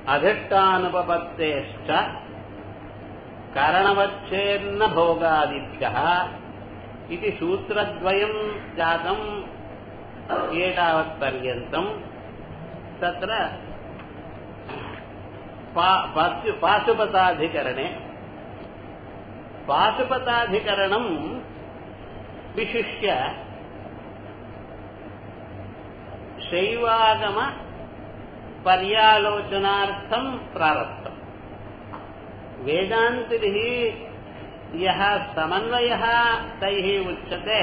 अधिष्ठानुपपत्तेश्च करणवच्छेन्न भोगादिभ्यः इति सूत्रद्वयम् जातम् एतावत्पर्यन्तम् तत्र पाशुपताधिकरणे पाशुपताधिकरणम् विशिष्य शैवागम पर्यालोचनार्थम् प्रारब्धम् वेदान्तिभिः यः समन्वयः तैः उच्यते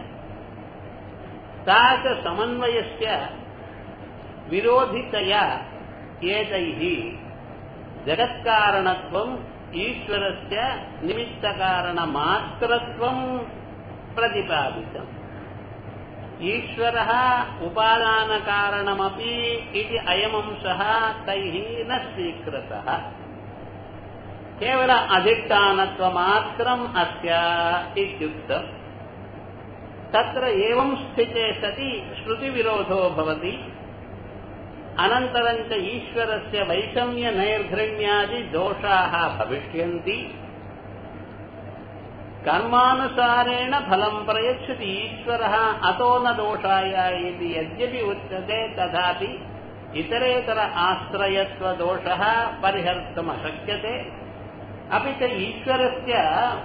तादृशसमन्वयस्य विरोधितया एतैः जगत्कारणत्वम् ईश्वरस्य निमित्तकारणमात्रत्वम् प्रतिपादितम् ईश्वरः उपादानकारणमपि इति अयमंशः तैः न स्वीकृतः केवल अधिष्ठानत्वमात्रम् अस्य इत्युक्तम् तत्र एवं स्थिते सति श्रुतिविरोधो भवति अनन्तरम् च ईश्वरस्य वैषम्यनैर्घृण्यादि दोषाः भविष्यन्ति कर्मानुसारेण फलम् प्रयच्छति ईश्वरः अतो न दोषाय इति यद्यपि उच्यते तथापि इतरेतर आश्रयत्वदोषः परिहर्तुमशक्यते अपि च ईश्वरस्य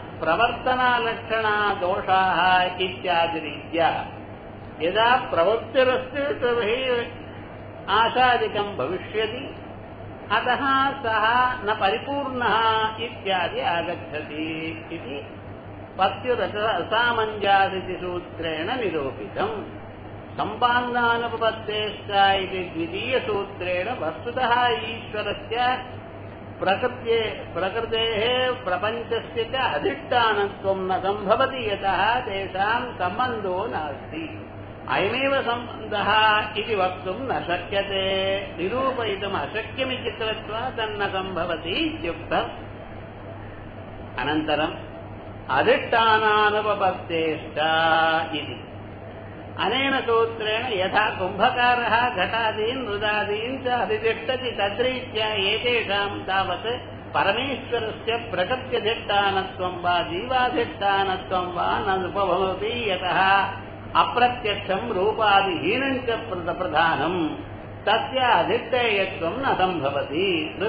प्रवर्तनालक्षणादोषाः इत्यादिरीत्या यदा प्रवृत्तिरस्ति तर्हि आशादिकम् भविष्यति अतः सः न परिपूर्णः इत्यादि आगच्छति इति पत्युरसामञ्जादिति सूत्रेण निरूपितम् सम्पान्नानुपत्तेश्च इति द्वितीयसूत्रेण वस्तुतः ईश्वरस्य प्रकृत्ये प्रकृतेः प्रपञ्चस्य च अधिष्ठानत्वम् न सम्भवति यतः तेषाम् सम्बन्धो नास्ति अयमेव सम्बन्धः इति वक्तुम् न शक्यते निरूपयितुम् अशक्यमिति कृत्वा तन्न सम्भवति इत्युक्तम् अनन्तरम् अधिष्ठानानुपपत्तेश्च इति अनेन सूत्रेण यथा कुम्भकारः घटादीन् मृदादीन् च अधितिष्ठति तद्रीत्या एतेषाम् तावत् परमेश्वरस्य प्रकृत्यधिष्ठानत्वम् वा जीवाधिष्ठानत्वम् वा न उपभवति यतः अप्रत्यक्षम् रूपादिहीनम् च प्रधानम् तस्य अधिष्ठेयत्वम् न सम्भवति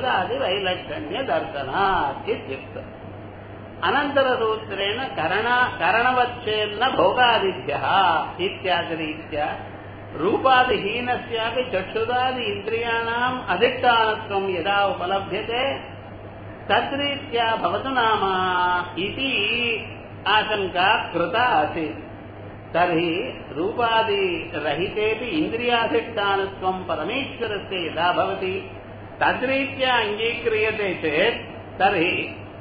मृदादिवैलक्षण्यदर्शनात् इत्युक्तम् अनन्तरसूत्रेण करण करणवच्छेन्न भोगादिभ्यः इत्यादिरीत्या रूपादिहीनस्यापि चक्षुरादि इन्द्रियाणाम् अधिष्ठानत्वम् यदा उपलभ्यते तद्रीत्या भवतु नाम इति आशङ्का कृता आसीत् तर्हि रूपादिरहितेऽपि इन्द्रियाधिष्ठानत्वम् परमेश्वरस्य यदा भवति तद्रीत्या अङ्गीक्रियते चेत् तर्हि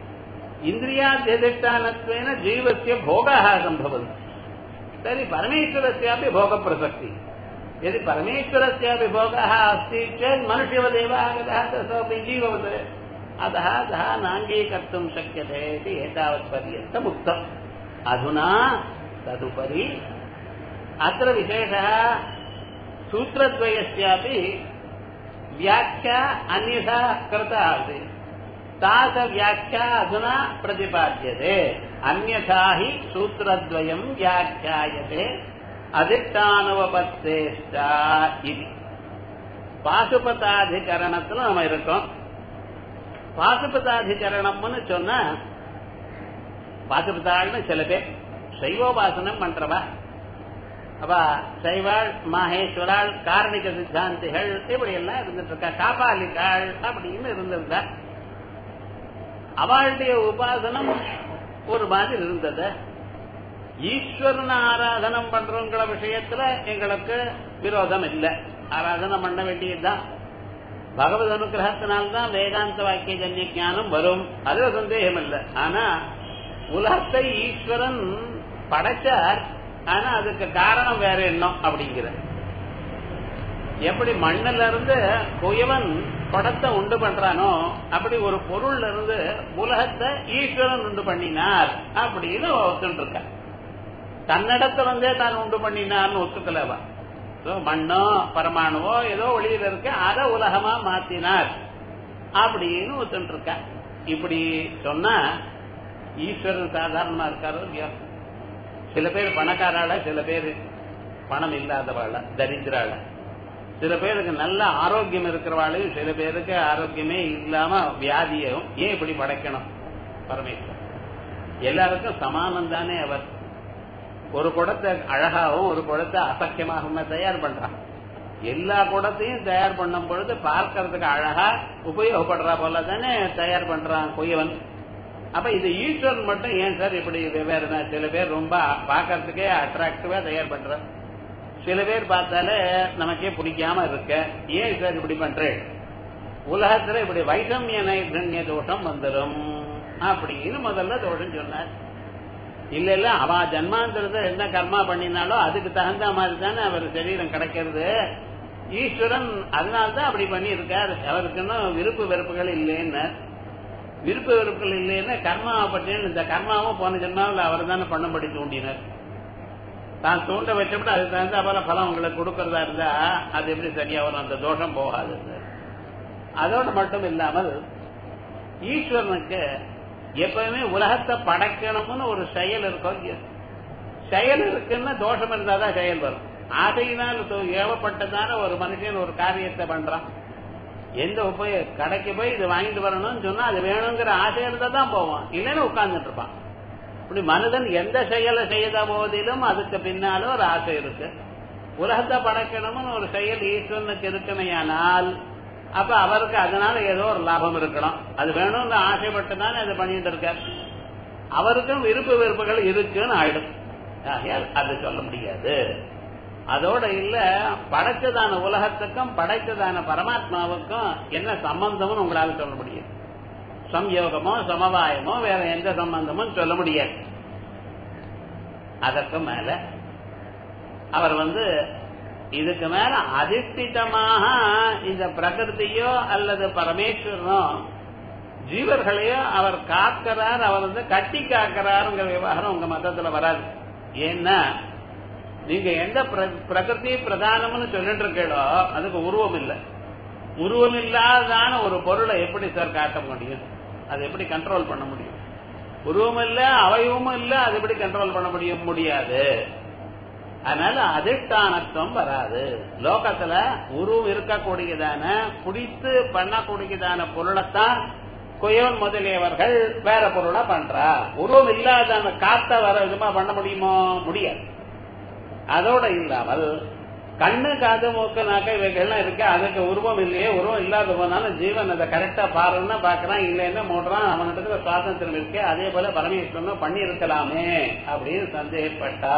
इन्द्रियाध्यधिष्ठानत्वेन जीवस्य भोगः सम्भवति तर्हि परमेश्वरस्यापि भोगप्रसक्तिः यदि परमेश्वरस्यापि भोगः अस्ति चेत् मनुष्यवदेव आगतः सोऽपि जीववत् अतः सः नाङ्गीकर्तुं शक्यते इति एतावत्पर्यन्तम् उक्तम् अधुना तदुपरि अत्र विशेषः सूत्रद्वयस्यापि व्याख्या अन्यथा कृता आसीत् तादृशव्याख्या अधुना प्रतिपाद्यते अन्यथा हि सूत्रद्वयम् व्याख्यायते அதிஷ்டானுவபத்தேஷ்ட இது பாசுபதாதிகரணத்துல நம்ம இருக்கோம் பாசுபதாதிகரணம்னு சொன்னா பாசுபதாள்னு சில பேர் சைவோபாசனம் பண்றவா அப்ப சைவாள் மாஹேஸ்வராள் காரணிக சித்தாந்திகள் இப்படி எல்லாம் இருந்துட்டு இருக்கா காபாலிகாள் அப்படின்னு இருந்திருந்தா அவளுடைய உபாசனம் ஒரு மாதிரி இருந்தது ஈஸ்வரனை ஆராதனம் பண்றவங்கள விஷயத்துல எங்களுக்கு விரோதம் இல்லை ஆராதனை பண்ண வேண்டியதுதான் பகவத் அனுகிரகத்தினால்தான் வேதாந்த வாக்கிய ஜன்ய ஞானம் வரும் அதுல சந்தேகம் இல்லை ஆனா உலகத்தை ஈஸ்வரன் படைச்சார் ஆனா அதுக்கு காரணம் வேற என்ன அப்படிங்கிற எப்படி மண்ணில இருந்து குயவன் படத்தை உண்டு பண்றானோ அப்படி ஒரு பொருள்ல இருந்து உலகத்தை ஈஸ்வரன் உண்டு பண்ணினார் அப்படின்னு ஒத்துட்டு இருக்க தன்னிடத்தை வந்தே தான் உண்டு பண்ணினார்னு ஒத்துக்கலவா மண்ணோ பரமாணுவோ ஏதோ ஒளியில இருக்கு அதை உலகமா மாத்தினார் அப்படின்னு ஒருத்தன் இருக்கா இப்படி சொன்னா ஈஸ்வரன் சாதாரணமா இருக்காரோ இல்லையா சில பேர் பணக்காரால சில பேர் பணம் இல்லாதவாள தரித்திராள சில பேருக்கு நல்ல ஆரோக்கியம் இருக்கிறவாளையும் சில பேருக்கு ஆரோக்கியமே இல்லாம வியாதியும் ஏன் இப்படி படைக்கணும் பரமேஸ்வரன் எல்லாருக்கும் சமானம் தானே அவர் ஒரு குடத்தை அழகாகவும் ஒரு குடத்தை அசக்கியமாகவும் தயார் பண்றான் எல்லா குடத்தையும் தயார் பண்ணும் பொழுது பார்க்கறதுக்கு அழகா உபயோகப்படுறா போல தானே தயார் பண்றான் கொய்யவன் அப்ப இது ஈஸ்வரன் மட்டும் ஏன் சார் இப்படி வெவ்வேறு சில பேர் ரொம்ப பார்க்கறதுக்கே அட்ராக்டிவா தயார் பண்ற சில பேர் பார்த்தாலே நமக்கே பிடிக்காம இருக்க ஏன் சார் இப்படி பண்றேன் உலகத்துல இப்படி வைஷமிய நைர்கண்ய தோஷம் வந்துடும் அப்படின்னு முதல்ல தோஷம் சொன்னார் இல்ல இல்ல அவ ஜன்மாந்திரத்தை என்ன கர்மா பண்ணினாலோ அதுக்கு தகுந்த மாதிரி தானே அவர் சரீரம் கிடைக்கிறது ஈஸ்வரன் அதனால்தான் அப்படி பண்ணி இருக்கார் அவருக்குன்னு விருப்பு வெறுப்புகள் இல்லைன்னு விருப்ப வெறுப்புகள் இல்லைன்னு கர்மாவை பற்றின இந்த கர்மாவும் போன ஜென்மாவில் அவர் தானே பண்ணும்படி தூண்டினார் தான் தூண்ட வச்சப்பட்டு அதுக்கு தகுந்த போல பலம் உங்களுக்கு கொடுக்கறதா இருந்தா அது எப்படி சரியா வரும் அந்த தோஷம் போகாது அதோடு மட்டும் இல்லாமல் ஈஸ்வரனுக்கு எப்பவுமே உலகத்தை படைக்கணும்னு ஒரு செயல் இருக்கும் செயல் இருக்குன்னா தோஷம் இருந்தாதான் செயல் வரும் ஆசையினால் ஏவப்பட்டதான ஒரு மனுஷன் ஒரு காரியத்தை பண்றான் எந்த போய் கடைக்கு போய் இது வாங்கிட்டு வரணும்னு சொன்னா அது வேணுங்கிற ஆசை இருந்தா தான் போவான் இல்லைன்னு உட்கார்ந்துட்டு இருப்பான் இப்படி மனிதன் எந்த செயலை செய்த போதிலும் அதுக்கு பின்னாலும் ஒரு ஆசை இருக்கு உலகத்தை படைக்கணும்னு ஒரு செயல் ஈஸ்வரனுக்கு இருக்குமையானால் அப்ப அவருக்கு அதனால ஏதோ ஒரு லாபம் இருக்கணும் அது வேணும்னு ஆசைப்பட்டு தானே அதை பண்ணிட்டு இருக்கார் அவருக்கும் விருப்ப வெறுப்புகள் இருக்குன்னு ஆயிடும் அது சொல்ல முடியாது அதோட இல்ல படைச்சதான உலகத்துக்கும் படைச்சதான பரமாத்மாவுக்கும் என்ன சம்பந்தம்னு உங்களால சொல்ல முடியும் சம்யோகமோ சமவாயமோ வேற எந்த சம்பந்தமும் சொல்ல முடியாது அதற்கு மேல அவர் வந்து இதுக்கு மேல அதிஷ்டிதமாக இந்த பிரகிருதியோ அல்லது பரமேஸ்வரனோ ஜீவர்களையோ அவர் காக்கிறார் அவர் வந்து கட்டி காக்கிறாருங்கிற விவகாரம் உங்க மதத்துல வராது ஏன்னா நீங்க எந்த பிரகிருதி பிரதானம்னு சொல்லிட்டு இருக்கீங்களோ அதுக்கு உருவம் இல்லை உருவம் இல்லாதான ஒரு பொருளை எப்படி சார் காட்ட முடியும் அது எப்படி கண்ட்ரோல் பண்ண முடியும் உருவம் இல்ல அவயவமும் இல்ல அது எப்படி கண்ட்ரோல் பண்ண முடியும் முடியாது அதனால அதிஷ்டானத்துவம் வராது லோகத்துல உருவம் இருக்கக்கூடியதான பிடித்து பண்ணக்கூடியதான பொருளைத்தான் குயவன் முதலியவர்கள் வேற பொருளா பண்றா உருவம் இல்லாத காத்த வர விதமா பண்ண முடியுமோ முடியாது அதோட இல்லாமல் கண்ணு காது மூக்கு நாக்க இவைகள்லாம் இருக்கு அதுக்கு உருவம் இல்லையே உருவம் இல்லாத போனாலும் ஜீவன் அதை கரெக்டா பாருன்னா பாக்குறான் இல்லைன்னா மூடுறான் அவனுக்கு சுவாதந்திரம் இருக்கு அதே போல பரமேஸ்வரனும் பண்ணி இருக்கலாமே அப்படின்னு சந்தேகப்பட்டா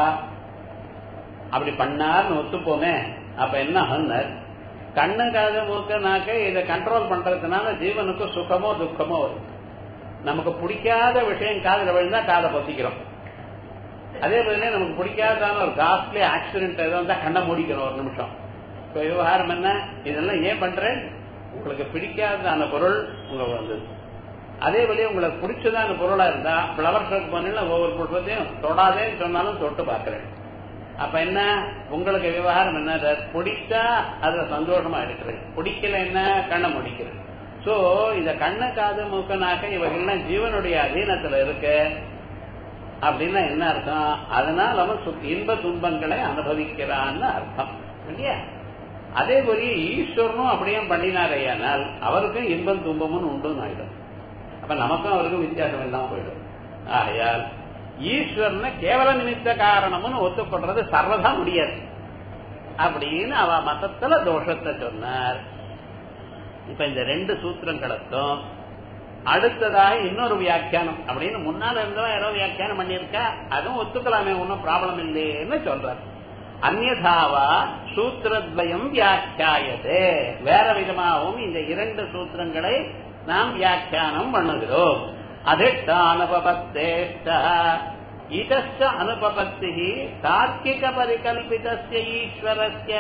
அப்படி பண்ணார்னு ஒத்துப்போமே அப்ப என்ன ஆகுனர் கண்ணு காது மூக்கு நாக்க இதை கண்ட்ரோல் பண்றதுனால ஜீவனுக்கு சுகமோ துக்கமோ வரும் நமக்கு பிடிக்காத விஷயம் காதல விழுந்தா காதை பொத்திக்கிறோம் அதே மாதிரி நமக்கு பிடிக்காதான ஒரு காஸ்ட்லி ஆக்சிடென்ட் ஏதோ வந்தா கண்ணை மூடிக்கணும் ஒரு நிமிஷம் இப்ப விவகாரம் என்ன இதெல்லாம் ஏன் பண்றேன் உங்களுக்கு பிடிக்காதான பொருள் உங்க வந்தது அதே வழியே உங்களுக்கு பிடிச்சதான பொருளா இருந்தா பிளவர் ஷோக்கு பண்ணல ஒவ்வொரு புஷ்பத்தையும் தொடாதேன்னு சொன்னாலும் தொட்டு பாக்குறேன் அப்ப என்ன உங்களுக்கு விவகாரம் என்ன பிடிச்சா அதுல சந்தோஷமா இருக்கிறது பிடிக்கல என்ன கண்ணை முடிக்கிறது சோ இந்த கண்ணு காது மூக்க நாக்க இவைகள்லாம் ஜீவனுடைய அதீனத்துல இருக்கு அப்படின்னா என்ன அர்த்தம் அதனால் அவன் இன்ப துன்பங்களை அனுபவிக்கிறான்னு அர்த்தம் இல்லையா அதே போல ஈஸ்வரனும் அப்படியே பண்ணினாரையானால் அவருக்கும் இன்பம் துன்பமும் உண்டுன்னு ஆயிடும் அப்ப நமக்கும் அவருக்கும் வித்தியாசம் எல்லாம் போயிடும் ஆகையால் ஈஸ்வரனை கேவல நிமித்த காரணம்னு ஒத்துக்கொள்றது சர்வதா முடியாது அப்படின்னு அவ மதத்துல தோஷத்தை சொன்னார் இப்ப இந்த ரெண்டு சூத்திரங்களுக்கும் அடுத்ததாக இன்னொரு வியாக்கியானம் அப்படின்னு முன்னால இருந்தவன் ஏதோ வியாக்கியானம் பண்ணியிருக்கா அதுவும் ஒத்துக்கலாமே ஒன்றும் ப்ராப்ளம் இல்லைன்னு சொல்றார் அந்நதாவா சூத்திரத்வயம் வியாக்கியாயதே வேற விதமாகவும் இந்த இரண்டு சூத்திரங்களை நாம் வியாக்கியானம் பண்ணுகிறோம் அதிஷ்டானுபபத்தேஷ்ட இதஸ்ய அனுபபத்தி தார்க்கிக பரிகல்பிதஸ்ய ஈஸ்வரஸ்ய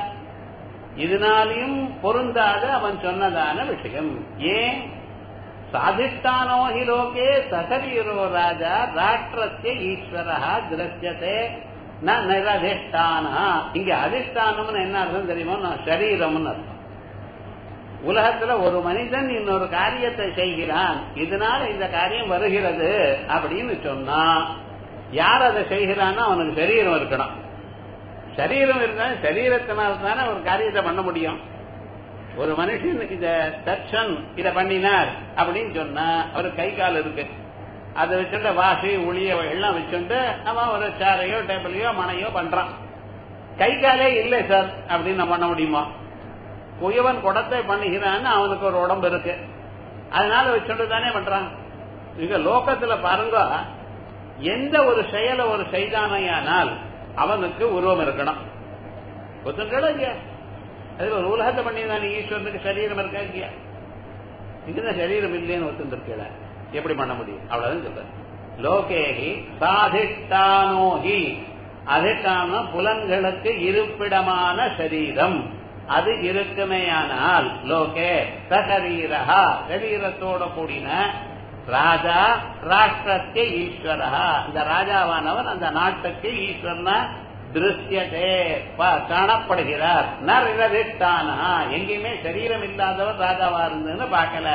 இதனாலையும் பொருந்தாது அவன் சொன்னதான விஷயம் ஏன் சாதிஷ்டானோ ஹி லோகே சசரீரோ ராஜா ராஷ்டிரஸ்ய ஈஸ்வரா திருஷ்யத்தே ந நிரதிஷ்டான இங்க அதிஷ்டானம்னு என்ன அர்த்தம் தெரியுமோ நான் சரீரம்னு அர்த்தம் உலகத்துல ஒரு மனிதன் இன்னொரு காரியத்தை செய்கிறான் இதனால இந்த காரியம் வருகிறது அப்படின்னு சொன்னா யார் அதை செய்கிறான்னா அவனுக்கு சரீரம் இருக்கணும் சரீரம் இருந்தாலும் சரீரத்தினால் தானே ஒரு காரியத்தை பண்ண முடியும் ஒரு மனுஷன் இத தட்சன் இத பண்ணினார் அப்படின்னு சொன்னா அவர் கை கால் இருக்கு அதை வச்சுட்டு வாசி உளிய எல்லாம் வச்சுட்டு அவன் ஒரு சேரையோ டேபிளையோ மனையோ பண்றான் கை காலே இல்லை சார் அப்படின்னு நான் பண்ண முடியுமா குயவன் குடத்தை பண்ணுகிறான்னு அவனுக்கு ஒரு உடம்பு இருக்கு அதனால வச்சுட்டு தானே பண்றான் இங்க லோகத்துல பாருங்க எந்த ஒரு செயலை ஒரு செய்தானையானால் அவனுக்கு உருவம் இருக்கணும் ஒத்துங்களா இல்லையா அது ஒரு உலகத்தை பண்ணியிருந்தானே ஈஸ்வரனுக்கு சரீரம் இருக்கா இல்லையா இங்கதான் சரீரம் இல்லைன்னு ஒத்துருக்கல எப்படி பண்ண முடியும் அவ்வளவுதான் சொல்ற லோகேகி சாதிஷ்டானோகி அதிஷ்டான புலன்களுக்கு இருப்பிடமான சரீரம் அது இருக்குமேயானால் லோகே சரீரா சரீரத்தோட கூடின ராஜா ராஷ்டிரத்திய ஈஸ்வரா இந்த ராஜாவானவர் அந்த நாட்டுக்கு ஈஸ்வரனா திருஷ்யதே காணப்படுகிறார் நரிரதிஷ்டானா எங்கேயுமே சரீரம் இல்லாதவர் ராஜாவா இருந்ததுன்னு பார்க்கல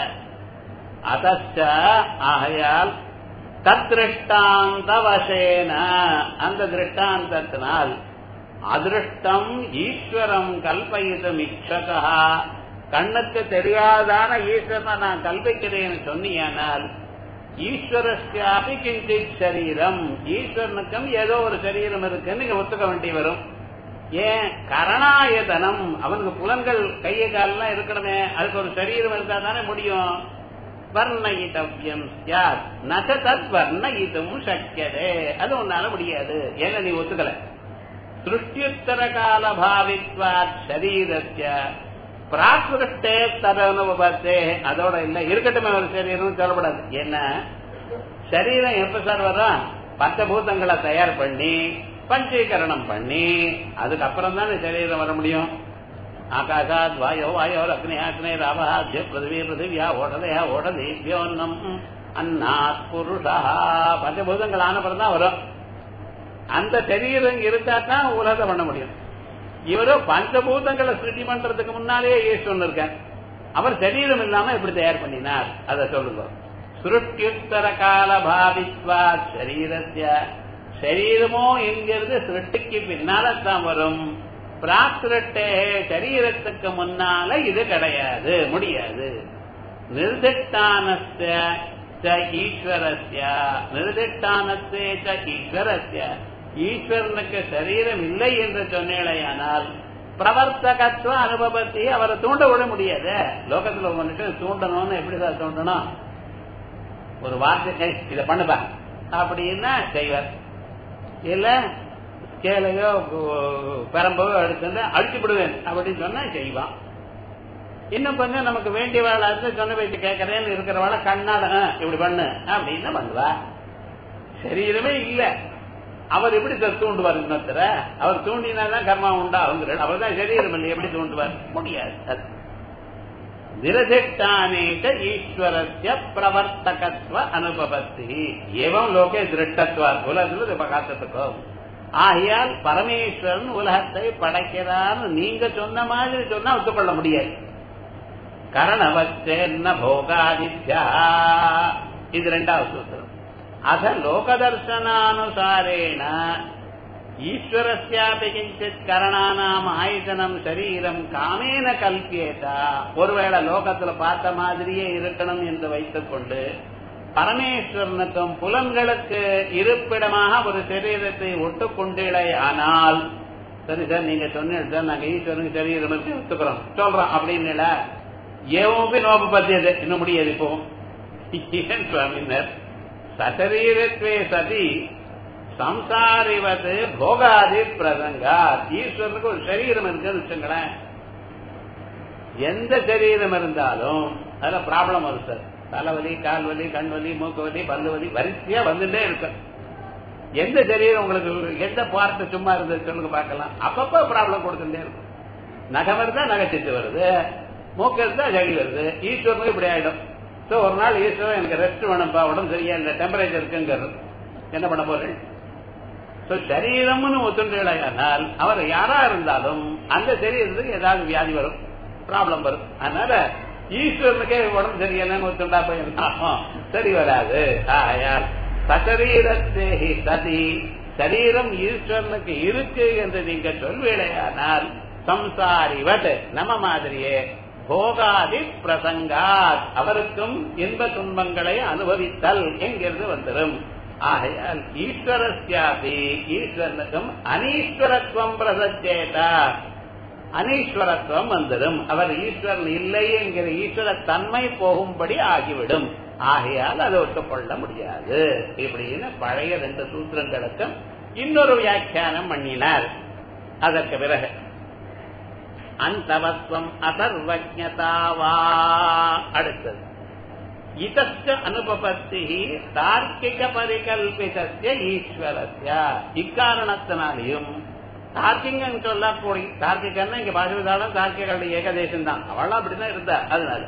அதச்ச ஆகையால் தத்ருஷ்டாந்த வசேன அந்த திருஷ்டாந்தத்தினால் அதிருஷ்டம் ஈஸ்வரம் கல்பயிதும் இச்சகா கண்ணுக்கு தெரியாதான ஈஸ்வரனை நான் கல்பிக்கிறேன்னு சொன்னியானால் ஈஸ்வரஸ்யாபி கிஞ்சித் சரீரம் ஈஸ்வரனுக்கும் ஏதோ ஒரு சரீரம் இருக்குன்னு நீங்க ஒத்துக்க வேண்டி வரும் ஏன் கரணாயதனம் அவனுக்கு புலன்கள் கைய காலெல்லாம் இருக்கணுமே அதுக்கு ஒரு சரீரம் இருந்தா தானே முடியும் வர்ணயித்தவியம் சார் நச தத் வர்ணயித்தும் சக்கியதே அது உன்னால முடியாது ஏன்னா நீ ஒத்துக்கல சிருஷ்டியுத்தர கால பாவித்வாத் சரீரஸ்ய பிராசுரஷ்டே தரனுபவத்தே அதோட இல்ல இருக்கட்டுமே ஒரு சரீரம் சொல்லப்படாது என்ன சரீரம் எப்ப சார் வரும் பஞ்சபூதங்களை தயார் பண்ணி பஞ்சீகரணம் பண்ணி அதுக்கப்புறம் தானே சரீரம் வர முடியும் ஆகாஷாத் வாயோ வாயோ அக்னி அக்னி ராவஹாத்ய பிருத்திவி பிருத்திவியா ஓடதையா ஓடதேபியோன்னம் அன்னாத் புருஷா பஞ்சபூதங்கள் ஆனப்புறம் தான் வரும் அந்த சரீரம் இருந்தா தான் உலகத்தை பண்ண முடியும் இவரோ பஞ்சபூதங்களை சிருஷ்டி பண்றதுக்கு முன்னாலேயே ஈஸ்வரன் இருக்கார் அவர் சரீரம் இல்லாம எப்படி தயார் பண்ணினார் அதை சொல்லுங்க சுருஷ்டியுத்தர கால பாவித்வா சரீரத்திய சரீரமோ என்கிறது சிருஷ்டிக்கு பின்னால்தான் வரும் பிராசுரட்டே சரீரத்துக்கு முன்னால இது கிடையாது முடியாது நிர்திஷ்டானஸ்ய ஈஸ்வரஸ்ய நிர்திஷ்டானத்தே ஈஸ்வரஸ்ய ஈஸ்வரனுக்கு சரீரம் இல்லை என்று சொன்னேடையானால் பிரவர்த்தகத்துவ அனுபவத்தை அவரை தூண்ட விட முடியாது லோகத்துல ஒரு மனுஷன் தூண்டணும்னு எப்படிதான் தூண்டணும் ஒரு வார்த்தை இதை பண்ணுப்பா அப்படின்னா செய்வார் இல்ல ஸ்கேலையோ பெரம்பவோ எடுத்து அடிச்சு விடுவேன் அப்படின்னு சொன்னா செய்வான் இன்னும் கொஞ்சம் நமக்கு வேண்டிய வேலை இருந்து சொன்ன பேச்சு கேட்கறேன்னு இருக்கிறவாள கண்ணாட இப்படி பண்ணு அப்படின்னு பண்ணுவா சரீரமே இல்ல அவர் எப்படி சார் தூண்டுவார் இன்னொருத்தர அவர் தூண்டினாதான் கர்மா உண்டா அவங்க அவர் தான் சரீரம் இல்லை எப்படி தூண்டுவார் முடியாது நிரதிஷ்டானேக ஈஸ்வரஸ்ய பிரவர்த்தகத்துவ அனுபவத்தி ஏவம் லோகே திருட்டத்வார் உலகத்தில் உபகாசத்துக்கும் ஆகையால் பரமேஸ்வரன் உலகத்தை படைக்கிறான்னு நீங்க சொன்ன மாதிரி சொன்னா ஒத்துக்கொள்ள முடியாது கரணவச்சேன்ன போகாதித்யா இது ரெண்டாவது சூத்திரம் அத லோகதர்சனானுசாரேண ஈஸ்வரஸ்யாபி கிஞ்சித் கரணானாம் ஆயுதனம் சரீரம் காமேன கல்பியேதா ஒருவேளை லோகத்துல பார்த்த மாதிரியே இருக்கணும் என்று வைத்துக் கொண்டு பரமேஸ்வரனுக்கும் புலன்களுக்கு இருப்பிடமாக ஒரு சரீரத்தை ஒட்டுக்கொண்டீழே ஆனால் சரி சார் நீங்க சொன்ன நாங்க ஈஸ்வரனுக்கு சரீரம் இருக்கு ஒத்துக்கிறோம் சொல்றோம் அப்படின்னு ஏவோபி நோபத்தியது இன்னும் முடியாது இப்போ ஏன் சுவாமினர் சசரீரத்வே சதி சம்சாரிவது போகாதி பிரசங்கா ஈஸ்வரனுக்கு ஒரு சரீரம் இருக்குன்னு வச்சுங்களேன் எந்த சரீரம் இருந்தாலும் அதுல ப்ராப்ளம் வரும் சார் தலைவலி கால் வலி கண் வலி மூக்கு வலி பல்லு வலி வரிசையா வந்துட்டே இருக்கும் எந்த சரீரம் உங்களுக்கு எந்த பார்ட்டு சும்மா இருந்தது சொல்லுங்க பார்க்கலாம் அப்பப்ப ப்ராப்ளம் கொடுத்துட்டே இருக்கும் நகம் இருந்தா நகைச்சிட்டு வருது மூக்கு இருந்தா ஜகி வருது ஈஸ்வரனுக்கு இப்படி ஆயிடும் ஸோ ஒரு நாள் ஈஸ்வரன் எனக்கு ரெஸ்ட் வேணும்பா உடம்பு சரியா இந்த டெம்பரேச்சர் இருக்குங்கிறது என்ன பண்ண போறேன் ஸோ சரீரம்னு ஒத்துழையானால் அவர் யாரா இருந்தாலும் அந்த சரீரத்துக்கு ஏதாவது வியாதி வரும் ப்ராப்ளம் வரும் அதனால ஈஸ்வரனுக்கே உடம்பு சரியில்லைன்னு ஒத்துண்டா போயிருந்தாலும் சரி வராது ஆயால் சசரீரத்தேகி சதி சரீரம் ஈஸ்வரனுக்கு இருக்கு என்று நீங்க சொல்வீழையானால் சம்சாரிவட் நம்ம மாதிரியே போகாதி பிரசங்காத் அவருக்கும் இன்ப துன்பங்களை அனுபவித்தல் என்கிறது வந்துடும் ஆகையால் ஈஸ்வரஸ்யாபி ஈஸ்வரனுக்கும் அனீஸ்வரத்துவம் பிரசச்சேதா அனீஸ்வரத்துவம் வந்துடும் அவர் ஈஸ்வரன் இல்லை என்கிற ஈஸ்வர தன்மை போகும்படி ஆகிவிடும் ஆகையால் அதை ஒத்துக்கொள்ள முடியாது இப்படின்னு பழைய ரெண்டு சூத்திரங்களுக்கும் இன்னொரு வியாக்கியானம் பண்ணினார் அதற்கு பிறகு அந்தவத்வம் அசர்வஜதாவா அடுத்தது இதச்ச அனுபபத்தி தார்க்கிக பரிகல்பிதஸ்ய ஈஸ்வரஸ்ய இக்காரணத்தினாலையும் தார்க்கிங்கன்னு சொல்லக்கூடிய தார்க்கிகன்னா இங்க பாஜகதாலும் தார்க்கிகளுடைய ஏகதேசம் தான் அவளும் அப்படிதான் இருந்தா அதனால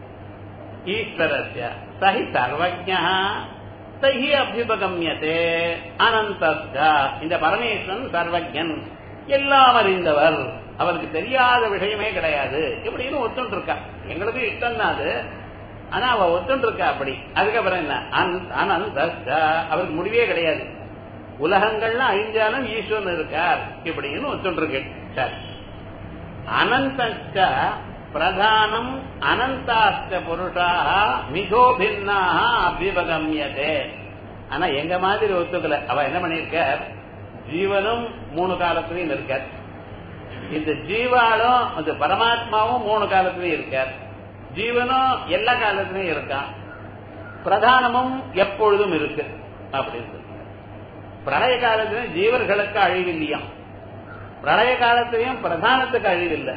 ஈஸ்வரஸ்ய சஹி சர்வஜா சஹி அபியுபகமியதே அனந்த இந்த பரமேஸ்வரன் சர்வஜன் எல்லாம் அறிந்தவர் அவருக்கு தெரியாத விஷயமே கிடையாது இப்படின்னு ஒத்துட்டு இருக்கா எங்களுக்கு இஷ்டம் தான் அது ஆனா அவ ஒத்துட்டு இருக்கா அப்படி அதுக்கப்புறம் என்ன அனந்த அவருக்கு முடிவே கிடையாது உலகங்கள்லாம் அழிஞ்சாலும் ஈஸ்வரன் இருக்கார் இப்படின்னு ஒத்துட்டு இருக்கு சரி அனந்த பிரதானம் அனந்தாஸ்த புருஷாக மிகோ பின்னாக அபிபகமியதே ஆனா எங்க மாதிரி ஒத்துக்கல அவ என்ன பண்ணிருக்கார் ஜீவனும் மூணு காலத்திலையும் இருக்கார் இந்த ஜீவாலும் அந்த பரமாத்மாவும் மூணு காலத்திலையும் இருக்கார் ஜீவனும் எல்லா காலத்திலையும் இருக்கான் பிரதானமும் எப்பொழுதும் இருக்கு அப்படின்னு பிரளய காலத்திலும் ஜீவர்களுக்கு அழிவில்லையாம் பிரளய காலத்திலையும் பிரதானத்துக்கு அழிவில்லை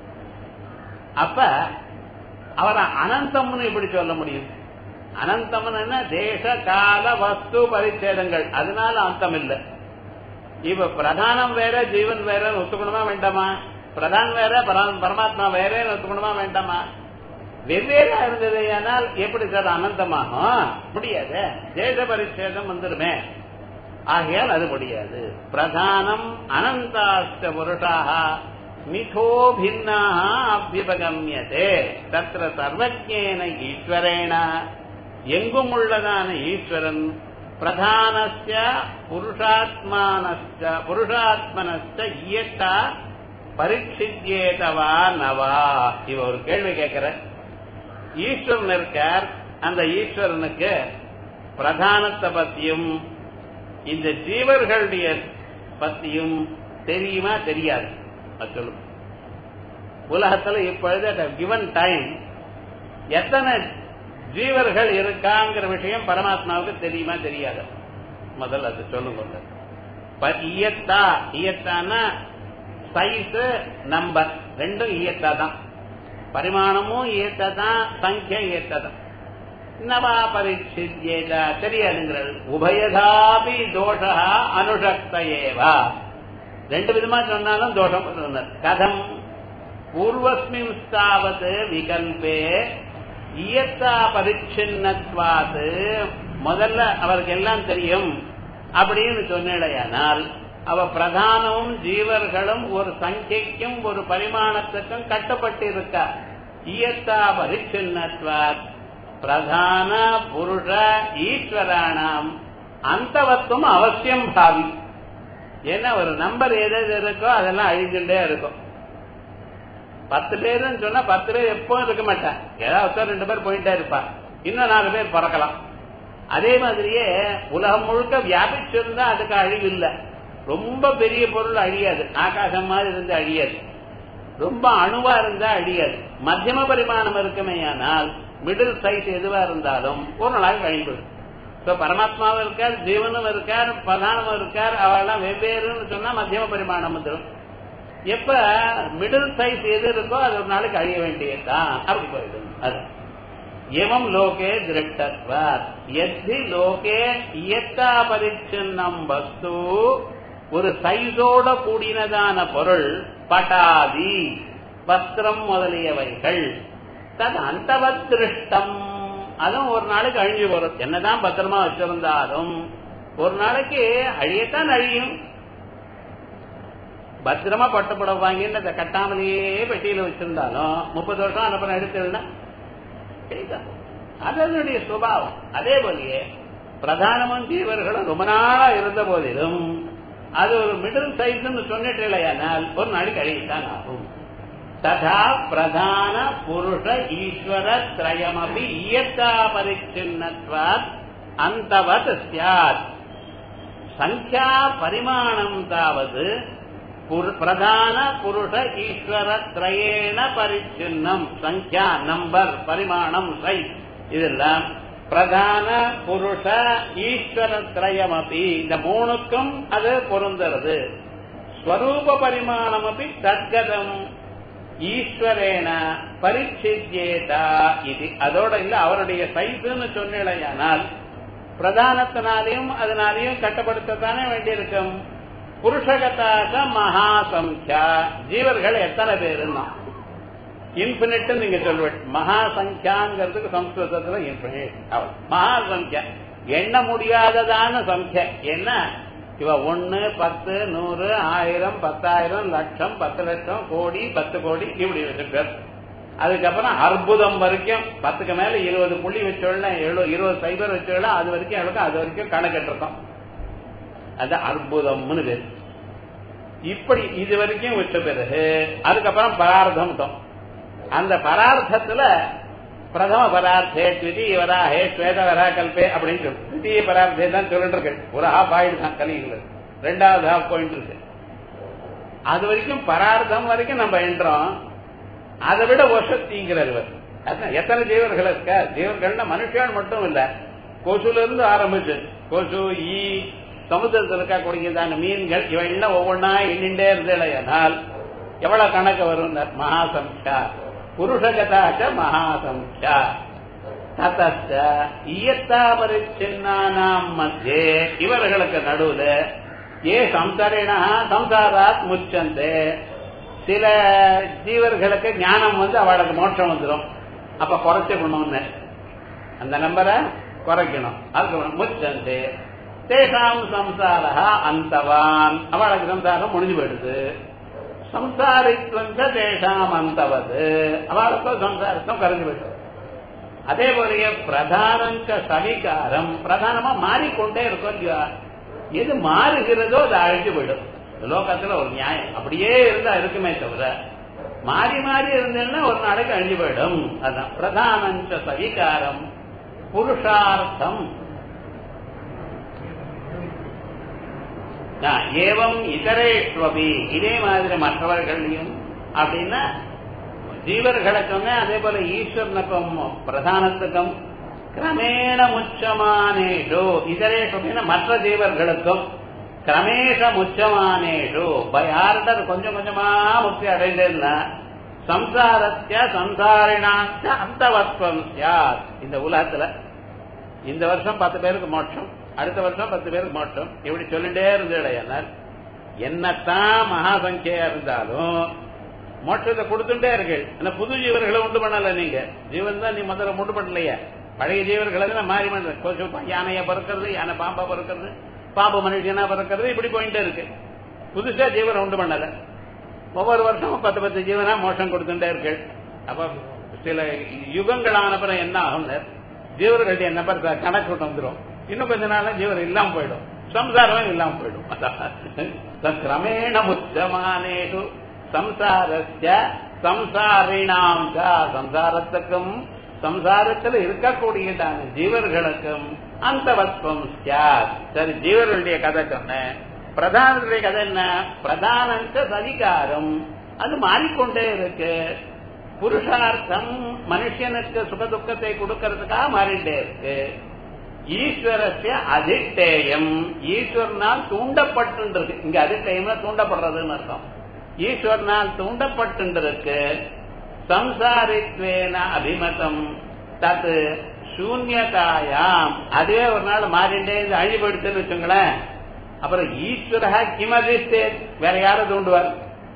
அப்ப அவரை அனந்தம்னு எப்படி சொல்ல முடியும் அனந்தம்னு தேச கால வஸ்து பரிச்சேதங்கள் அதனால அந்தம் இல்லை இப்ப பிரதானம் வேற ஜீவன் வேற ஒத்துக்கணுமா வேண்டாமா பிரதான் வேற பரமாத்மா வேற ஒத்துக்கணுமா வேண்டாமா வெவ்வேறா இருந்தது ஆனால் எப்படி சார் அனந்தமாகும் முடியாது தேச பரிச்சேதம் வந்துருமே ஆகையால் அது முடியாது பிரதானம் அனந்தாஸ்த புருஷாக மிகோ பின்னாக அபியுபகமியதே தத்திர சர்வஜேன ஈஸ்வரேன எங்கும் உள்ளதான ஈஸ்வரன் பிரதானஸ்ய புருஷாத்மானஸ்ய புருஷாத்மனஸ்ய இயத்தா பரீட்சித்யேதவா நவா இவ ஒரு கேள்வி கேட்கிற ஈஸ்வரன் இருக்கார் அந்த ஈஸ்வரனுக்கு பிரதானத்தை பத்தியும் இந்த ஜீவர்களுடைய பத்தியும் தெரியுமா தெரியாது சொல்லும் உலகத்துல இப்பொழுது கிவன் டைம் எத்தனை ஜீவர்கள் இருக்காங்கிற விஷயம் பரமாத்மாவுக்கு தெரியுமா தெரியாது முதல்ல அது சொல்லுங்க இயத்தா இயத்தானா சைஸ் நம்பர் ரெண்டும் இயத்தா தான் பரிமாணமும் இயத்தா தான் சங்கியா இயத்தா தான் நவா பரீட்சித்யேதா தெரியாதுங்கிறது உபயதாபி தோஷா அனுஷக்த ஏவா ரெண்டு விதமா சொன்னாலும் தோஷம் சொன்னார் கதம் பூர்வஸ்மின் ஸ்தாவது விகல்பே இயத்தா பரிச்சின்னத்வாது முதல்ல அவருக்கு எல்லாம் தெரியும் அப்படின்னு சொன்னேடையானால் அவ பிரதானமும் ஜீவர்களும் ஒரு சங்கைக்கும் ஒரு பரிமாணத்துக்கும் கட்டப்பட்டு இருக்கா இயத்தா பரிச்சின்னத்வாத் பிரதான புருஷ ஈஸ்வரானாம் அந்தவத்துவம் அவசியம் பாவி ஏன்னா ஒரு நம்பர் எது எது இருக்கோ அதெல்லாம் அழிஞ்சுட்டே இருக்கும் பத்து பேருன்னு சொன்னா பத்து பேர் எப்பவும் இருக்க மாட்டான் ஏதாவது ரெண்டு பேர் போயிட்டே இருப்பா இன்னும் நாலு பேர் பிறக்கலாம் அதே மாதிரியே உலகம் முழுக்க வியாபிச்சிருந்தா அதுக்கு அழிவு இல்லை ரொம்ப பெரிய பொருள் அழியாது ஆகாசம் மாதிரி இருந்து அழியாது ரொம்ப அணுவா இருந்தா அழியாது மத்தியம பரிமாணம் இருக்குமே ஆனால் மிடில் சைஸ் எதுவா இருந்தாலும் ஒரு நாள் அழிந்துடும் இப்ப பரமாத்மாவும் இருக்கார் ஜீவனும் இருக்கார் பிரதானமும் இருக்கார் அவெல்லாம் வெவ்வேறுன்னு சொன்னா மத்தியம பரிமாணம் வந்துடும் எப்ப மிடில் சைஸ் எது இருக்கோ அது ஒரு நாளைக்கு அழிய வேண்டியதுதான் அப்படி போயிடும் அது எவம் லோகே திருட்டத்வாத் எத்தி லோகே இயத்தா பரிச்சின்னம் வஸ்து ஒரு சைஸோட கூடினதான பொருள் பட்டாதி வஸ்திரம் முதலியவைகள் தது அந்தவத் திருஷ்டம் அதுவும் ஒரு நாளைக்கு அழிஞ்சு வரும் என்னதான் பத்திரமா வச்சிருந்தாலும் ஒரு நாளைக்கு அழியத்தான் அழியும் பத்திரமா பட்டுப்பட வாங்கின்னு அதை கட்டாமலேயே பெட்டியில வச்சிருந்தாலும் முப்பது வருஷம் அனுப்புறம் எடுத்துருந்தா கிடைக்காது அது அதனுடைய சுபாவம் அதே போலயே பிரதான மந்திரி இவர்களும் ரொம்ப நாளா இருந்த போதிலும் அது ஒரு மிடில் சைஸ்ன்னு சொல்லிட்டு இல்லையானால் ஒரு நாளைக்கு அழித்தான் ஆகும் ததா பிரதான புருஷ ஈஸ்வர திரயமபி இயத்தா பரிச்சின்னத்வாத் அந்தவத் சியாத் சங்கியா பரிமாணம் தாவது பிரதான புருஷ ஈஸ்வர திரயேண பரிச்சின்னம் சங்கியா நம்பர் பரிமாணம் சைஸ் இதெல்லாம் பிரதான புருஷ ஈஸ்வர திரயம் அப்படி இந்த மூணுக்கும் அது பொருந்துறது ஸ்வரூப பரிமாணம் அப்படி தத்கதம் ஈஸ்வரேன பரிச்சித்யேதா இது அதோட இல்ல அவருடைய சைஸ்ன்னு சொன்னால் பிரதானத்தினாலையும் அதனாலையும் கட்டுப்படுத்தத்தானே வேண்டியிருக்கும் புருஷகத்தாக மகாசங்கியா ஜீவர்கள் எத்தனை பேருன்னா இன்பினிட் நீங்க சொல்வேன் மகாசங்கியாங்கிறதுக்கு சம்ஸ்கிருதத்துல இன்பினிட் அவள் மகாசங்கியா எண்ண முடியாததான சங்கியா என்ன இவ ஒன்னு பத்து நூறு ஆயிரம் பத்தாயிரம் லட்சம் பத்து லட்சம் கோடி பத்து கோடி இப்படி பேர் அதுக்கப்புறம் அற்புதம் வரைக்கும் பத்துக்கு மேல இருபது புள்ளி வச்சோம்னா இருபது சைபர் வச்சோம்னா அது வரைக்கும் எவ்வளவு அது வரைக்கும் கணக்கிட்டு இருக்கோம் அது அற்புதம்னு பேர் இப்படி இது வரைக்கும் வச்ச பிறகு அதுக்கப்புறம் பரார்த்தம் அந்த பரார்த்தத்துல பிரதம பரார்த்தே த்விதி வராஹே ஸ்வேத வரா கல்பே அப்படின்னு சொல்லு தித்திய பரார்த்தே தான் சொல்லிட்டு இருக்கு ஒரு ஹாஃப் ஆயிடு தான் கலிகள் ரெண்டாவது ஹாஃப் பாயிண்ட் இருக்கு அது வரைக்கும் பரார்த்தம் வரைக்கும் நம்ம என்றோம் அதை விட வசத்திங்கிறார் இவர் எத்தனை ஜீவர்கள் இருக்கா ஜீவர்கள்னா மனுஷன் மட்டும் இல்ல கொசுல இருந்து ஆரம்பிச்சு கொசு ஈ சமுத்திரத்தில் இருக்கக்கூடியதான மீன்கள் இவன் எல்லாம் ஒவ்வொன்னா எண்ணிண்டே இருந்தேனால் எவ்வளவு கணக்கு வரும் மகாசம்சா புருஷகதாச்ச மகாசம்சா ததச்ச இயத்தா பரிச்சின்னானாம் மத்தியே இவர்களுக்கு நடுவுல ஏ சம்சாரினா சம்சாராத் முச்சந்தே சில ஜீவர்களுக்கு ஞானம் வந்து அவளுக்கு மோட்சம் வந்துடும் அப்ப குறைச்சுக்கணும்னு அந்த நம்பரை குறைக்கணும் அதுக்கு முச்சந்தே தேசாம் சம்சாரா அந்தவான் அவளுக்கு சம்சாரம் முடிஞ்சு போயிடுது சம்சாரித்வந்த தேசாம் அந்தவது அவளுக்கும் சம்சாரத்தும் கரைஞ்சு போயிடுது அதே போலயே பிரதானங்க சவிகாரம் பிரதானமா மாறிக்கொண்டே இருக்கும் இல்லையா எது மாறுகிறதோ அது அழிஞ்சு போயிடும் லோகத்துல ஒரு நியாயம் அப்படியே இருந்தா இருக்குமே தவிர மாறி மாறி இருந்தேன்னா ஒரு நாளைக்கு அழிஞ்சு போயிடும் அதான் பிரதானஞ்ச சவிகாரம் புருஷார்த்தம் ஏவம் இதரேஷ்வபி இதே மாதிரி மற்றவர்களையும் அப்படின்னா ஜீவர்களுக்கும் அதே போல ஈஸ்வரனுக்கும் பிரதானத்துக்கும் கிரமேண முச்சமானேஷு இதரேஷு மற்ற ஜீவர்களுக்கும் கிரமேஷ முச்சமானேஷு பை ஆர்டர் கொஞ்சம் கொஞ்சமா முக்தி அடைந்தேன்னா சம்சாரத்திய சம்சாரினாச்ச அந்தவத்வம் சார் இந்த உலகத்துல இந்த வருஷம் பத்து பேருக்கு மோட்சம் அடுத்த வருஷம் பத்து பேருக்கு மோட்சம் இப்படி சொல்லிட்டே இருந்தேடையானால் என்னத்தான் மகாசங்கியா இருந்தாலும் மோட்சத்தை கொடுத்துட்டே இருக்கு ஆனா புது ஜீவர்களை உண்டு பண்ணல நீங்க ஜீவன் தான் நீ முதல்ல உண்டு பண்ணலையா பழைய ஜீவர்களை தான் மாறி பண்ண கொசு யானையா பறக்கிறது யானை பாம்பா பறக்கிறது பாம்பு மனுஷனா பறக்கிறது இப்படி போயிட்டே இருக்கு புதுசா ஜீவனை உண்டு பண்ணல ஒவ்வொரு வருஷமும் பத்து பத்து ஜீவனா மோஷம் கொடுத்துட்டே இருக்கு அப்ப சில யுகங்களான பிறகு என்ன ஆகும் ஜீவர்கள் என்ன பண்ண கணக்கு வந்துடும் இன்னும் கொஞ்ச நாள் ஜீவன் இல்லாம போயிடும் சம்சாரமே இல்லாம போயிடும் கிரமேண முச்சமானேஷு சம்சாரஸ்ய சம்சாரிணாம் சம்சாரத்துக்கும் சம்சாரத்தில் இருக்கக்கூடியதான ஜீவர்களுக்கும் அந்தவத்வம் சரி ஜீவர்களுடைய கதை சொன்னேன் பிரதானத்துடைய கதை என்ன பிரதானந்த அதிகாரம் அது மாறிக்கொண்டே இருக்கு புருஷார்த்தம் மனுஷனுக்கு சுகதுக்கத்தை கொடுக்கறதுக்காக மாறிட்டே இருக்கு ஈஸ்வரஸ்ய அதிட்டேயம் ஈஸ்வரனால் தூண்டப்பட்டுருக்கு இங்க அதிட்டேயம்னா தூண்டப்படுறதுன்னு அர்த்தம் ஈஸ்வரனால் தூண்டப்பட்டுருக்கு சம்சாரித்வேன அபிமதம் தத்து சூன்யதாயாம் அதுவே ஒரு நாள் மாறிண்டே இந்த அழிபடுத்துன்னு வச்சுங்களேன் அப்புறம் ஈஸ்வரா கிமதிஸ்தே வேற யாரும் தூண்டுவார்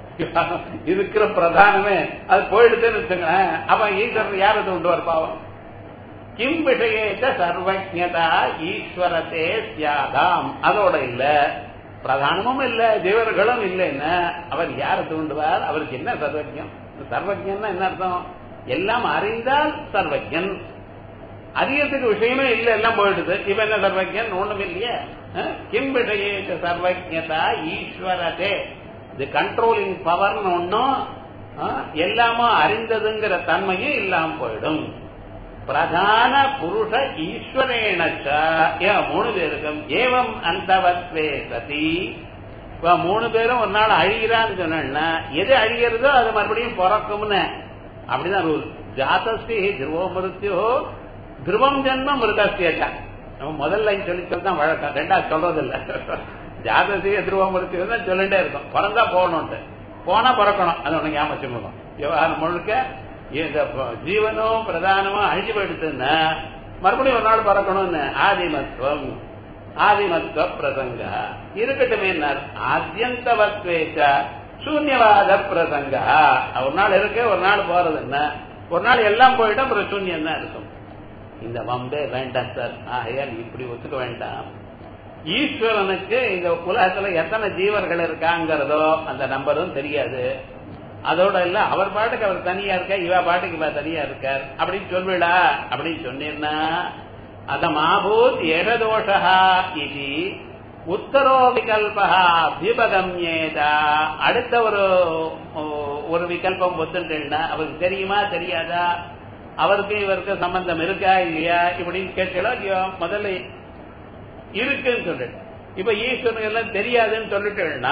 இருக்கிற பிரதானமே அது போயிடுதுன்னு வச்சுங்களேன் அப்ப ஈஸ்வரன் யாரை தூண்டுவார் பாவம் கிம் விஷயத்த சர்வஜதா ஈஸ்வரத்தே சியாதாம் அதோட இல்ல பிரதானமும் இல்ல ஜீவர்களும் இல்லைன்னா அவர் யாரை தூண்டுவார் அவருக்கு என்ன சர்வஜம் சர்வஜன்னா என்ன அர்த்தம் எல்லாம் அறிந்தால் சர்வஜன் அறியறதுக்கு விஷயமே இல்ல எல்லாம் போயிடுது இவன் என்ன சர்வஜன் ஒண்ணும் இல்லையே அஹ்? கிம் விஷயேச்ச சர்வஜதா ஈஸ்வரதே இது கண்ட்ரோலிங் பவர்னு ஒன்னும் அஹ், எல்லாமோ அறிந்ததுங்கிற தன்மையும் இல்லாம போயிடும் பிரதான புருஷ ஈஸ்வரேனச்ச ஏன் மூணு பேருக்கும் ஏவம் அந்தவத்வே சதி இப்ப மூணு பேரும் ஒரு நாள் அழிகிறான்னு சொன்னா எது அழிகிறதோ அது மறுபடியும் பிறக்கும்னு அப்படிதான் ரூல் ஜாதஸ்தி துருவோ மிருத்யோ துருவம் ஜென்ம மிருதஸ்தியச்ச நம்ம முதல் லைன் சொல்லி தான் வழக்கம் ரெண்டாவது சொல்றது இல்ல ஜாதசிய துருவ மிருத்யோ தான் சொல்லிட்டே இருக்கும் பிறந்தா போகணும்ட்டு போனா பிறக்கணும் அது ஒண்ணு ஞாபகம் வச்சுக்கணும் விவகாரம் முழுக்க இந்த ப- ஜீவனும் பிரதானமும் அழிஞ்சு போயிடுச்சுன்னா மறுபடியும் ஒரு நாள் பறக்கணும்னு ஆதிமத்துவம் ஆதிமத்துவ பிரசங்க இருக்கட்டும் என்ன ஆத்தியந்தவத்வேச்ச சூன்யவாத பிரசங்க ஒரு நாள் இருக்கு ஒரு நாள் போறது என்ன ஒரு நாள் எல்லாம் போயிட்டா அப்புறம் சூன்யம் தான் இருக்கும் இந்த வம்பே வேண்டாம் சார் ஆகையால் இப்படி ஒத்துக்க வேண்டாம் ஈஸ்வரனுக்கு இந்த உலகத்துல எத்தனை ஜீவர்கள் இருக்காங்கிறதோ அந்த நம்பரும் தெரியாது அதோட இல்ல அவர் பாட்டுக்கு அவர் தனியா இருக்க இவ பாட்டுக்கு இவ தனியா இருக்கார் அப்படின்னு சொல்விடா அப்படின்னு சொன்னீர்னா அத மாபூத் ஏஷதோஷா இது உத்தரோ விகல்பா அபியுபகம்யேதா அடுத்த ஒரு ஒரு விகல்பம் ஒத்துட்டேன்னா அவருக்கு தெரியுமா தெரியாதா அவருக்கு இவருக்கு சம்பந்தம் இருக்கா இல்லையா இப்படின்னு கேட்கலாம் இல்லையோ முதல்ல இருக்குன்னு சொல்லிட்டு இப்ப ஈஸ்வரனுக்கு எல்லாம் தெரியாதுன்னு சொல்லிட்டேன்னா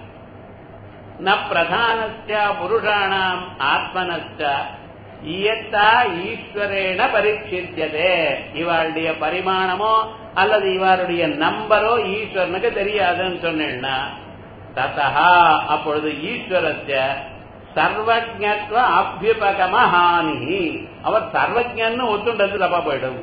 ந பிரதானஸ்ய புருஷாணாம் ஆத்மனஸ்ய இயத்தா ஈஸ்வரேன பரீட்சித்ததே இவருடைய பரிமாணமோ அல்லது இவருடைய நம்பரோ ஈஸ்வரனுக்கு தெரியாதுன்னு சொன்னேன்னா ததா அப்பொழுது ஈஸ்வரஸ்ய சர்வஜத்வ அபியுபகம ஹானி அவர் சர்வஜன்னு ஒத்துண்டது தப்பா போயிடும்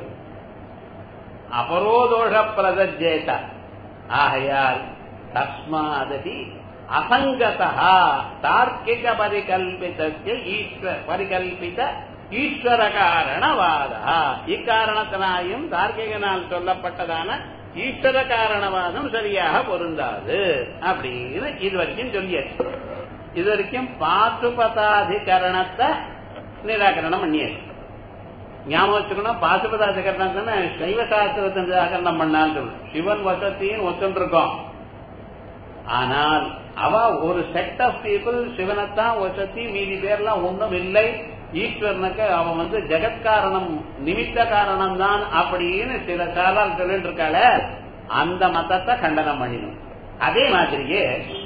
அபரோதோஷ பிரதஜேத ஆகையால் தஸ்மாதபி அசங்கதா தார்க்கிக பரிகல்பித ஈஸ்வர பரிகல்பித ஈஸ்வர காரணவாத இக்காரணத்தினாயும் தார்க்கிகனால் சொல்லப்பட்டதான ஈஸ்வர காரணவாதம் சரியாக பொருந்தாது அப்படின்னு இது வரைக்கும் சொல்லியாச்சு இது வரைக்கும் பாசுபதாதிகரணத்தை நிராகரணம் பண்ணியாச்சு ஞாபகம் வச்சுக்கணும் பாசுபதாதிகரணம் தானே சைவ சாஸ்திரத்தை நிராகரணம் பண்ணான்னு சொல்லணும் சிவன் வசத்தின்னு ஒத்துருக்கோம் ஆனால் அவ ஒரு செட் ஆஃப் பீப்புள் சிவனைத்தான் வசதி மீதி பேர்லாம் ஒண்ணும் இல்லை ஈஸ்வரனுக்கு அவன் வந்து ஜெகத்காரணம் நிமித்த காரணம் தான் அப்படின்னு சில காலால் சொல்லிட்டு இருக்காள அந்த மதத்தை கண்டனம் பண்ணிடும் அதே மாதிரியே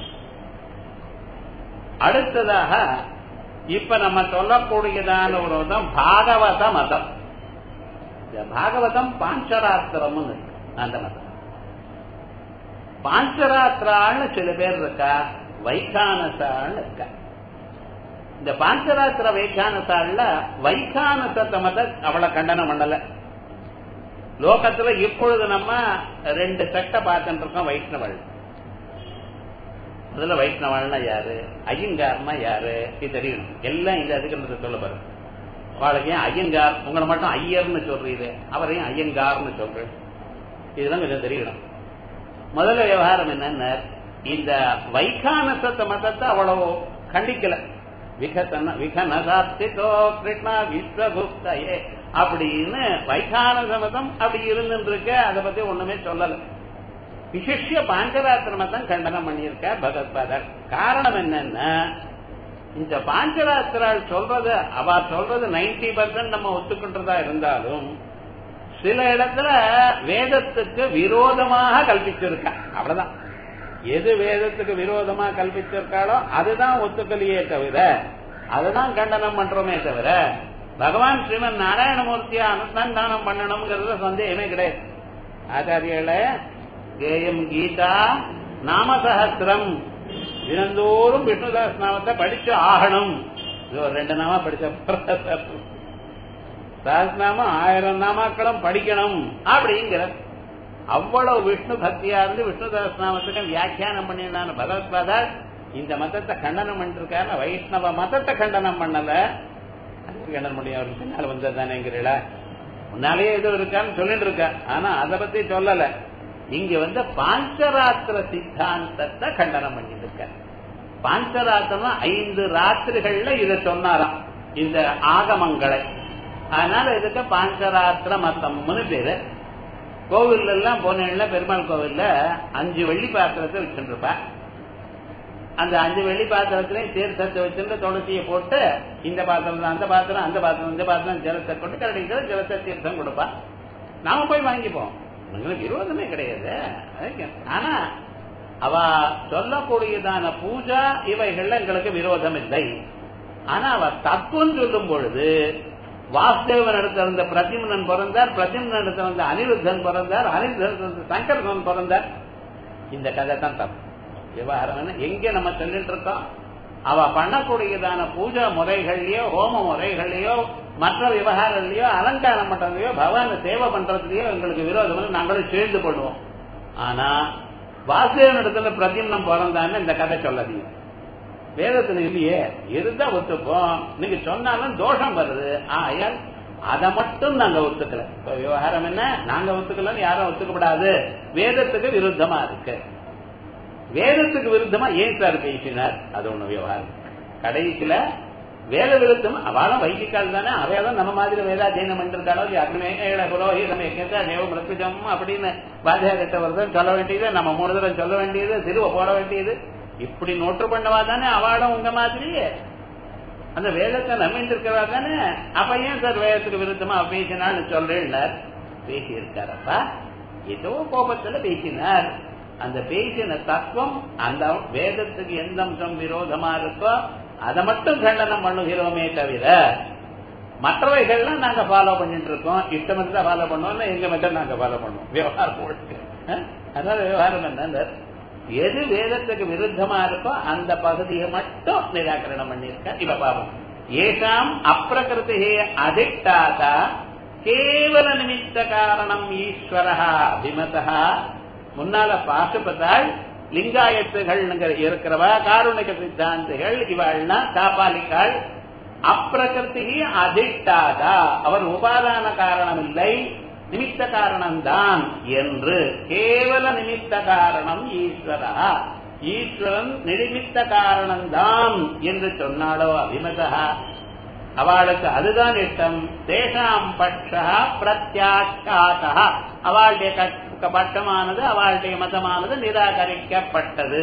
அடுத்ததாக இப்ப நம்ம சொல்லக்கூடியதான ஒரு மதம் பாகவத மதம் இந்த பாகவதம் பாஞ்சராத்திரம்னு இருக்கு அந்த மதம் பாஞ்சராத்திரான்னு சில பேர் இருக்கா வைகானசான்னு இருக்கா இந்த பாஞ்சராத்திர வைகானசால வைகானசத்தை மத அவளை கண்டனம் பண்ணல லோகத்துல இப்பொழுது நம்ம ரெண்டு செட்டை பார்த்துட்டு இருக்கோம் வைஷ்ணவள் அதுல வைஷ்ணவள்னா யாரு ஐயங்கார்னா யாரு இது தெரியணும் எல்லாம் இந்த அதுக்கு சொல்ல பாரு அவளுக்கு ஏன் ஐயங்கார் உங்களை மட்டும் ஐயர்னு சொல்றீரு அவரையும் ஐயங்கார்னு சொல்றேன் இதெல்லாம் கொஞ்சம் தெரியணும் முதல்ல விவகாரம் என்னன்னா இந்த வைகானசத்த மதத்தை அவ்வளவு கண்டிக்கல விகதன விகனசாத்திதோ கிருஷ்ணா விஸ்வகுப்தயே அப்படின்னு வைகானச மதம் அப்படி இருந்துருக்கு அதை பத்தி ஒண்ணுமே சொல்லல விசிஷ்ய பாஞ்சராத்திர மதம் கண்டனம் பண்ணியிருக்க பகவத்பாதர் காரணம் என்னன்னா இந்த பாஞ்சராத்திரால் சொல்றது அவ சொல்றது நைன்டி பர்சன்ட் நம்ம ஒத்துக்கின்றதா இருந்தாலும் சில இடத்துல வேதத்துக்கு விரோதமாக கல்பிச்சிருக்கா அவ்வளவுதான் எது வேதத்துக்கு விரோதமா கல்பிச்சிருக்காளோ அதுதான் ஒத்துக்கலையே தவிர அதுதான் கண்டனம் பண்றோமே தவிர பகவான் ஸ்ரீமன் நாராயணமூர்த்தியா அனுசந்தானம் பண்ணணுங்கிறதுல சந்தேகமே கிடையாது ஆச்சாரியர்களே கேயம் கீதா நாமசகசிரம் தினந்தோறும் விஷ்ணுதாஸ் நாமத்தை படிச்சு ஆகணும் இது ஒரு ரெண்டு நாமா படிச்ச சஹஸ்நாமம் ஆயிரம் நாமாக்களும் படிக்கணும் அப்படிங்கிற அவ்வளவு விஷ்ணு பக்தியா இருந்து விஷ்ணு சஹஸ்நாமத்துக்கு வியாக்கியானம் பண்ணினான பகவத்பாதர் இந்த மதத்தை கண்டனம் பண்ணிருக்காரு வைஷ்ணவ மதத்தை கண்டனம் பண்ணல கண்டனம் பண்ணி அவருக்கு பின்னால் வந்தது தானேங்கிறீங்களா முன்னாலேயே ஏதோ இருக்கான்னு சொல்லிட்டு இருக்க ஆனா அதை பத்தி சொல்லல இங்க வந்து பாஞ்சராத்திர சித்தாந்தத்தை கண்டனம் பண்ணிட்டு இருக்க பாஞ்சராத்திரம் ஐந்து ராத்திரிகள்ல இத சொன்னாராம் இந்த ஆகமங்களை அதனால இதுக்கு பாஞ்சராத்திர மத்தம்னு பேரு கோவில் எல்லாம் போனேன்ல பெருமாள் கோவில்ல அஞ்சு வெள்ளி பாத்திரத்தை வச்சுருப்பா அந்த அஞ்சு வெள்ளி பாத்திரத்திலையும் தீர்த்தத்தை வச்சிருந்து துளசியை போட்டு இந்த பாத்திரம் தான் அந்த பாத்திரம் அந்த பாத்திரம் இந்த பாத்திரம் ஜலத்தை கொண்டு கரடிக்கிற ஜலத்தை தீர்த்தம் கொடுப்பா நாம போய் வாங்கிப்போம் எங்களுக்கு விரோதமே கிடையாது ஆனா அவ சொல்லக்கூடியதான பூஜா இவைகள்ல எங்களுக்கு விரோதம் இல்லை ஆனா அவ தத்துவம் சொல்லும் பொழுது வாசுதேவன் இடத்துல இருந்த பிரதிமனன் பிறந்தார் பிரதிமன் இடத்துல இருந்த அனிருத்தன் பிறந்தார் அனிருத்தன் சங்கரன் பிறந்தார் இந்த கதை தான் தப்பு விவகாரம் எங்க நம்ம சொல்லிட்டு இருக்கோம் அவ பண்ணக்கூடியதான பூஜா முறைகள்லயோ ஹோம முறைகள்லயோ மற்ற விவகாரங்களையோ அலங்காரம் பண்றதுலயோ பகவான சேவை பண்றதுலயோ எங்களுக்கு விரோதம் நாங்களும் சேர்ந்து பண்ணுவோம் ஆனா வாசுதேவன் இடத்துல பிரதிமனம் பிறந்தான்னு இந்த கதை சொல்லாதீங்க வேதத்துல இல்லையே இருந்தா ஒத்துப்போம் நீங்க சொன்னாலும் தோஷம் வருது ஆயால் அதை மட்டும் நாங்க ஒத்துக்கல இப்ப விவகாரம் என்ன நாங்க ஒத்துக்கலன்னு யாரும் ஒத்துக்கப்படாது வேதத்துக்கு விருத்தமா இருக்கு வேதத்துக்கு விருத்தமா ஏன் சார் பேசினார் அது ஒண்ணு விவகாரம் கடைசியில வேத விருத்தம் அவளும் வைதிக்கால் தானே அவையெல்லாம் நம்ம மாதிரி வேதாத்தியனம் பண்ணிருக்காளோ அக்னேல புரோஹிதம் எங்கேதா தேவ மிருத்துஜம் அப்படின்னு பாஜக வருது சொல்ல வேண்டியது நம்ம மூணு தடவை சொல்ல வேண்டியது திருவ போட வேண்டியது இப்படி நோட்டு பண்ணவா தானே அவாடம் உங்க மாதிரியே அந்த வேதத்தை நம்பிட்டு இருக்கிறவா தானே அப்ப ஏன் சார் வேதத்துக்கு விருத்தமா பேசினான்னு சொல்றேன் பேசி இருக்காரப்பா ஏதோ கோபத்துல பேசினார் அந்த பேசின தத்துவம் அந்த வேதத்துக்கு எந்த அம்சம் விரோதமா இருக்கோ அதை மட்டும் கண்டனம் பண்ணுகிறோமே தவிர மற்றவைகள்லாம் நாங்க ஃபாலோ பண்ணிட்டு இருக்கோம் இஷ்டம் இருந்தா ஃபாலோ பண்ணுவோம் எங்க மெத்தட் நாங்க ஃபாலோ பண்ணுவோம் விவகாரம் முழுக்க அதாவது விவகாரம் என்ன எது வேதத்துக்கு விருத்தமா இருக்கோ அந்த பகுதியை மட்டும் நிராகரணம் பண்ணிருக்க இப்ப பாப்போம் ஏஷாம் அப்பிரகிருதி அதிஷ்டாதா கேவல நிமித்த காரணம் ஈஸ்வரா அபிமதா முன்னால பாசுபதாள் லிங்காயத்துகள் இருக்கிறவா காருணிக சித்தாந்திகள் இவாள்னா காபாலிக்காள் அப்பிரகிருதி அதிஷ்டாதா அவர் உபாதான காரணம் இல்லை நிமித்த காரணம்தான் என்று கேவல நிமித்த காரணம் ஈஸ்வரா ஈஸ்வரன் நிமித்த காரணம்தான் என்று சொன்னாலோ அபிமதா அவளுக்கு அதுதான் இஷ்டம் தேசாம் பட்சா பிரத்யாட்சாதா அவளுடைய பட்சமானது அவளுடைய மதமானது நிராகரிக்கப்பட்டது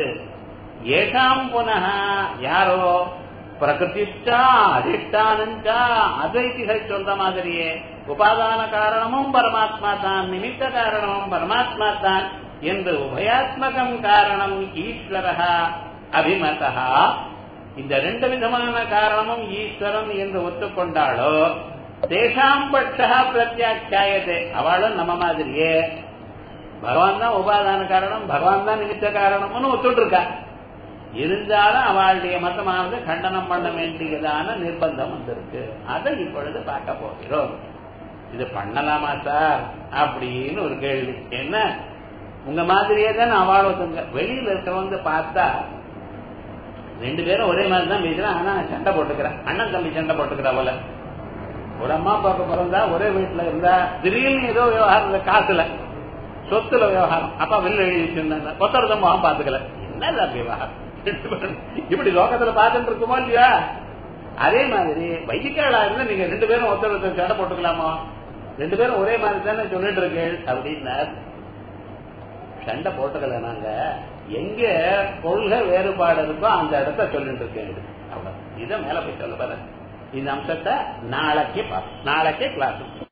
ஏஷாம் புனக யாரோ பிரகிருதிஷ்டா அதிஷ்டானஞ்சா அத்வைத்திகள் சொல்ற மாதிரியே உபாதான காரணமும் பரமாத்மா தான் நிமித்த காரணமும் பரமாத்மா தான் என்று உபயாத்மகம் காரணம் ஈஸ்வரா அபிமதா இந்த ரெண்டு விதமான காரணமும் ஈஸ்வரன் என்று ஒத்துக்கொண்டாலோ தேசாம் பட்சா பிரத்யாட்சாயத்தை அவளும் நம்ம மாதிரியே பகவான் தான் உபாதான காரணம் பகவான் தான் நிமித்த காரணம்னு ஒத்துட்டு இருக்கா இருந்தாலும் அவளுடைய மதமானது கண்டனம் பண்ண வேண்டியதான நிர்பந்தம் வந்திருக்கு அதை இப்பொழுது பார்க்க போகிறோம் இது பண்ணலாமா சார் அப்படின்னு ஒரு கேள்வி என்ன உங்க மாதிரியே தான் அவள் ஒருத்தங்க வெளியில இருக்கிறவங்க பார்த்தா ரெண்டு பேரும் ஒரே மாதிரி தான் பேசுறான் ஆனா சண்டை போட்டுக்கிறேன் அண்ணன் தம்பி சண்டை போட்டுக்கிறா போல ஒரு அம்மா பாக்க பிறந்தா ஒரே வீட்டுல இருந்தா திடீர்னு ஏதோ விவகாரம் காசுல சொத்துல விவகாரம் அப்பா வெளில எழுதி வச்சிருந்தாங்க ஒருத்தர் தான் முகம் பாத்துக்கல என்ன விவகாரம் இப்படி லோகத்துல பார்த்துட்டு இருக்குமோ இல்லையா அதே மாதிரி வைதிகாலா இருந்தா நீங்க ரெண்டு பேரும் ஒருத்தர் ஒருத்தர் சண்டை போட்டுக்கலாமா ரெண்டு பேரும் ஒரே மாதிரி தானே சொல்லிட்டு இருக்கேன் அப்படின்னார் சண்டை போட்டுக்கல நாங்க எங்க கொள்கை வேறுபாடு இருக்கோ அந்த இடத்த சொல்லிட்டு இருக்கேன் அவ்வளவு இதை மேல போய் சொல்ல பாரு இந்த அம்சத்தை நாளைக்கு நாளைக்கு கிளாஸ்